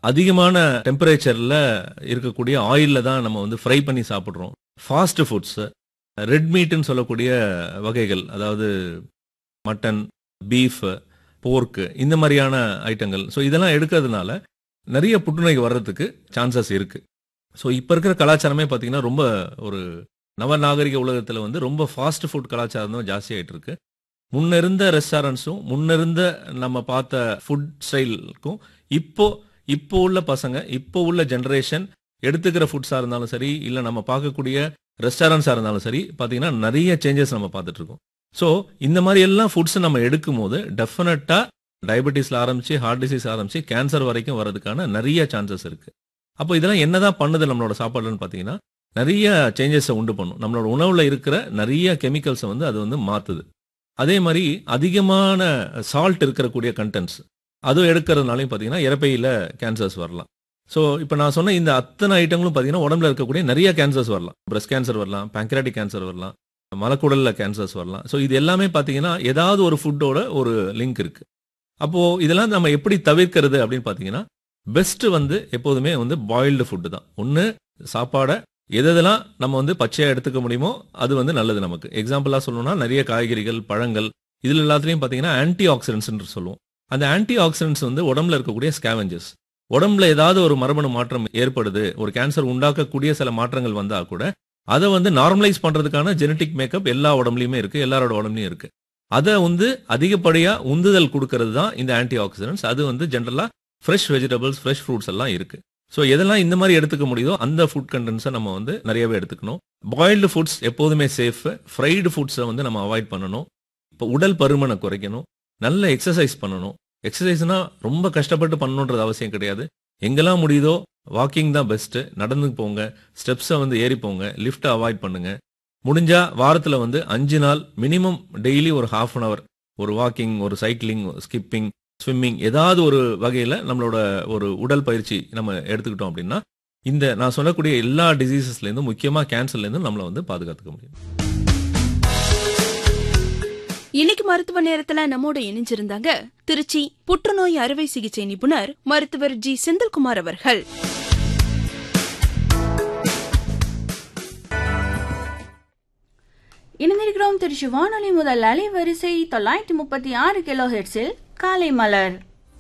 அதிகமான டெம்பரேச்சர்ல இருக்கக்கூடிய ஆயில்ல தான் நம்ம வந்து ஃப்ரை பண்ணி சாப்பிடுறோம் ஃபாஸ்ட் ஃபுட்ஸ் ரெட் மீட்னு சொல்லக்கூடிய வகைகள் அதாவது மட்டன் பீஃப் போர்க்கு இந்த மாதிரியான ஐட்டங்கள் ஸோ இதெல்லாம் எடுக்கிறதுனால நிறைய புற்றுநோய் வர்றதுக்கு சான்சஸ் இருக்கு ஸோ இப்போ இருக்கிற கலாச்சாரமே பார்த்தீங்கன்னா ரொம்ப ஒரு நவநாகரிக உலகத்தில் வந்து ரொம்ப ஃபாஸ்ட் ஃபுட் கலாச்சாரம் தான் ஜாஸ்தி ஆயிட்டு இருக்கு முன்ன இருந்த ரெஸ்டாரண்ட்ஸும் முன்ன இருந்த நம்ம பார்த்த ஃபுட் ஸ்டைலுக்கும் இப்போ இப்போ உள்ள பசங்க இப்போ உள்ள ஜெனரேஷன் எடுத்துக்கிற ஃபுட்ஸாக இருந்தாலும் சரி இல்லை நம்ம பார்க்கக்கூடிய ரெஸ்டாரண்ட்ஸாக இருந்தாலும் சரி பார்த்தீங்கன்னா நிறைய சேஞ்சஸ் நம்ம பார்த்துட்டு இருக்கோம் ஸோ இந்த மாதிரி எல்லாம் ஃபுட்ஸ் நம்ம எடுக்கும் போது டெஃபினட்டாக டயபெட்டிஸ்ல ஆரம்பிச்சு ஹார்ட் டிசீஸ் ஆரம்பிச்சு கேன்சர் வரைக்கும் வரதுக்கான நிறைய சான்சஸ் இருக்கு அப்போ இதெல்லாம் என்னதான் பண்ணுது நம்மளோட சாப்பாடுன்னு பார்த்தீங்கன்னா நிறைய சேஞ்சஸை உண்டு பண்ணும் நம்மளோட உணவுல இருக்கிற நிறைய கெமிக்கல்ஸை வந்து அது வந்து மாத்துது அதே மாதிரி அதிகமான சால்ட் இருக்கக்கூடிய கண்டென்ட்ஸ் அதுவும் எடுக்கிறதுனாலையும் பார்த்தீங்கன்னா இறப்பையில் கேன்சர்ஸ் வரலாம் ஸோ இப்போ நான் சொன்ன இந்த அத்தனை ஐட்டங்களும் பார்த்தீங்கன்னா உடம்புல இருக்கக்கூடிய நிறைய கேன்சர்ஸ் வரலாம் பிரஸ்ட் கேன்சர் வரலாம் பேங்க்ராட்டிக் கேன்சர் வரலாம் மலக்குடல்ல கேன்சர்ஸ் வரலாம் ஸோ இது எல்லாமே பார்த்தீங்கன்னா ஏதாவது ஒரு ஃபுட்டோட ஒரு லிங்க் இருக்கு அப்போ இதெல்லாம் நம்ம எப்படி தவிர்க்கிறது அப்படின்னு பார்த்தீங்கன்னா பெஸ்ட் வந்து எப்போதுமே வந்து பாயில்டு ஃபுட்டு தான் ஒன்று சாப்பாடை எதெல்லாம் நம்ம வந்து பச்சையா எடுத்துக்க முடியுமோ அது வந்து நல்லது நமக்கு எக்ஸாம்பிளா சொல்லணும்னா நிறைய காய்கறிகள் பழங்கள் இதுல எல்லாத்துலயும் பாத்தீங்கன்னா ஆன்டி ஆக்சிடென்ட்ஸ் சொல்லுவோம் அந்த ஆன்டி ஆக்சிடென்ட்ஸ் வந்து உடம்புல இருக்கக்கூடிய ஸ்கேவஞ்சஸ் உடம்புல ஏதாவது ஒரு மரபணு மாற்றம் ஏற்படுது ஒரு கேன்சர் உண்டாக்கக்கூடிய சில மாற்றங்கள் வந்தா கூட அதை வந்து நார்மலைஸ் பண்றதுக்கான ஜெனட்டிக் மேக்கப் எல்லா உடம்புலயுமே இருக்கு எல்லாரோட உடம்புலயும் இருக்கு அதை வந்து அதிகப்படியா உந்துதல் கொடுக்கறது தான் இந்த ஆன்டி ஆக்சிடென்ட்ஸ் அது வந்து ஜென்ரலா ஃப்ரெஷ் வெஜிடபிள்ஸ் ஃப்ரெஷ் ஃப்ரூட்ஸ் எல்லாம் இருக்கு ஸோ எதெல்லாம் இந்த மாதிரி எடுத்துக்க முடியுதோ அந்த ஃபுட் கண்டென்ட்ஸை நம்ம வந்து நிறையவே எடுத்துக்கணும் பாயில்டு ஃபுட்ஸ் எப்போதுமே சேஃப் ஃப்ரைடு ஃபுட்ஸை வந்து நம்ம அவாய்ட் பண்ணணும் இப்போ உடல் பருமனை குறைக்கணும் நல்ல எக்ஸசைஸ் பண்ணணும் எக்ஸசைஸ்னா ரொம்ப கஷ்டப்பட்டு பண்ணணுன்றது அவசியம் கிடையாது எங்கெல்லாம் முடியுதோ வாக்கிங் தான் பெஸ்ட் நடந்து போங்க ஸ்டெப்ஸை வந்து ஏறி போங்க லிஃப்ட்டை அவாய்ட் பண்ணுங்க முடிஞ்சா வாரத்தில் வந்து அஞ்சு நாள் மினிமம் டெய்லி ஒரு ஹாஃப் அன் அவர் ஒரு வாக்கிங் ஒரு சைக்கிளிங் ஸ்கிப்பிங் ஸ்விம்மிங் ஏதாவது ஒரு வகையில் நம்மளோட ஒரு உடல் பயிற்சி நம்ம எடுத்துக்கிட்டோம் அப்படின்னா இந்த நான் சொல்லக்கூடிய எல்லா டிசீசஸ்லேருந்தும் முக்கியமாக கேன்சர்லேருந்தும் நம்மளை வந்து பாதுகாத்துக்க முடியும் இன்னைக்கு மருத்துவ நேரத்துல நம்மோட இணைஞ்சிருந்தாங்க திருச்சி புற்றுநோய் அறுவை சிகிச்சை நிபுணர் மருத்துவர் ஜி செந்தில்குமார் அவர்கள் இணைந்திருக்கிறோம் திருச்சி வானொலி முதல் அலைவரிசை தொள்ளாயிரத்தி முப்பத்தி ஆறு கிலோ ஹெட்ஸில் காலை மலர்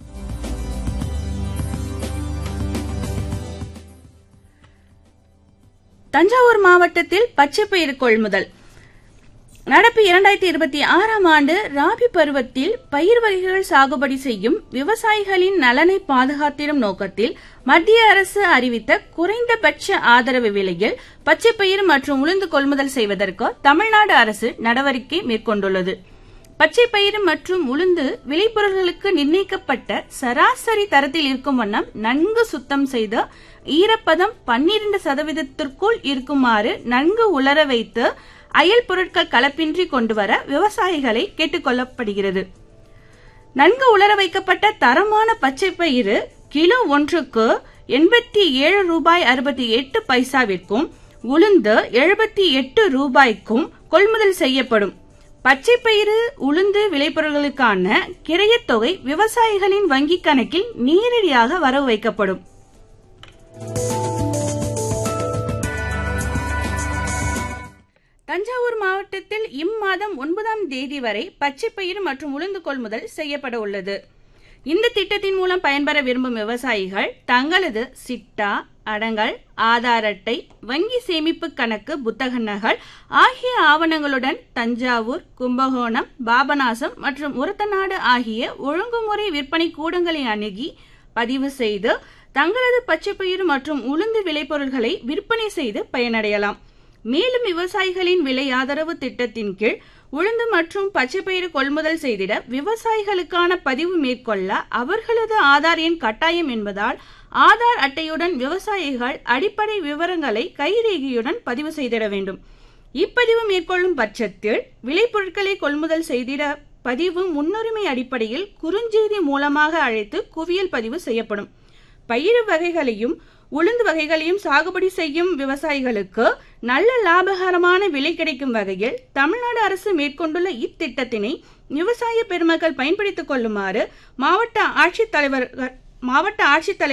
தஞ்சாவூர் மாவட்டத்தில் பச்சைப்பயிறு கொள்முதல் நடப்பு இரண்டாயிரத்தி இருபத்தி ஆறாம் ஆண்டு ராபி பருவத்தில் பயிர் வகைகள் சாகுபடி செய்யும் விவசாயிகளின் நலனை பாதுகாத்திடும் நோக்கத்தில் மத்திய அரசு அறிவித்த குறைந்தபட்ச ஆதரவு விலையில் பச்சைப்பயிறு மற்றும் உளுந்து கொள்முதல் செய்வதற்கு தமிழ்நாடு அரசு நடவடிக்கை மேற்கொண்டுள்ளது பச்சைப்பயிறு மற்றும் உளுந்து விளைபொருள்களுக்கு நிர்ணயிக்கப்பட்ட சராசரி தரத்தில் இருக்கும் வண்ணம் நன்கு சுத்தம் செய்து ஈரப்பதம் பன்னிரண்டு சதவீதத்திற்குள் இருக்குமாறு நன்கு உலர வைத்து அயல் பொருட்கள் கலப்பின்றி கொண்டுவர விவசாயிகளை கேட்டுக்கொள்ளப்படுகிறது நன்கு உலர வைக்கப்பட்ட தரமான பச்சை பயிறு கிலோ ஒன்றுக்கு எண்பத்தி ஏழு ரூபாய் அறுபத்தி எட்டு பைசாவிற்கும் உளுந்து எழுபத்தி எட்டு ரூபாய்க்கும் கொள்முதல் செய்யப்படும் பச்சை பயிறு உளுந்து விளைபொருள்களுக்கான கிரையத் தொகை விவசாயிகளின் வங்கிக் கணக்கில் நேரடியாக வரவு வைக்கப்படும் தஞ்சாவூர் மாவட்டத்தில் இம்மாதம் ஒன்பதாம் தேதி வரை பச்சைப்பயிறு மற்றும் உளுந்து கொள்முதல் செய்யப்பட உள்ளது இந்த திட்டத்தின் மூலம் பயன்பெற விரும்பும் விவசாயிகள் தங்களது சிட்டா அடங்கல் ஆதார் அட்டை வங்கி சேமிப்பு கணக்கு புத்தக நகல் ஆகிய ஆவணங்களுடன் தஞ்சாவூர் கும்பகோணம் பாபநாசம் மற்றும் உரத்தநாடு ஆகிய ஒழுங்குமுறை விற்பனை கூடங்களை அணுகி பதிவு செய்து தங்களது பச்சைப்பயிறு மற்றும் உளுந்து விளைபொருள்களை விற்பனை செய்து பயனடையலாம் மேலும் விவசாயிகளின் விலை ஆதரவு திட்டத்தின் கீழ் உளுந்து மற்றும் பச்சைப்பயிறு கொள்முதல் செய்திட விவசாயிகளுக்கான பதிவு மேற்கொள்ள அவர்களது ஆதார் எண் கட்டாயம் என்பதால் ஆதார் அட்டையுடன் விவசாயிகள் அடிப்படை விவரங்களை கைரேகையுடன் பதிவு செய்திட வேண்டும் இப்பதிவு மேற்கொள்ளும் பட்சத்தில் விளைபொருட்களை கொள்முதல் செய்திட பதிவு முன்னுரிமை அடிப்படையில் குறுஞ்செய்தி மூலமாக அழைத்து குவியல் பதிவு செய்யப்படும் பயிறு வகைகளையும் உளுந்து வகைகளையும் சாகுபடி செய்யும் விவசாயிகளுக்கு நல்ல லாபகரமான விலை கிடைக்கும் வகையில் தமிழ்நாடு அரசு மேற்கொண்டுள்ள இத்திட்டத்தினை விவசாய பெருமக்கள் பயன்படுத்திக் கொள்ளுமாறு மாவட்ட ஆட்சித்தலைவர்கள் மாவட்ட ஆட்சித்தலைவர்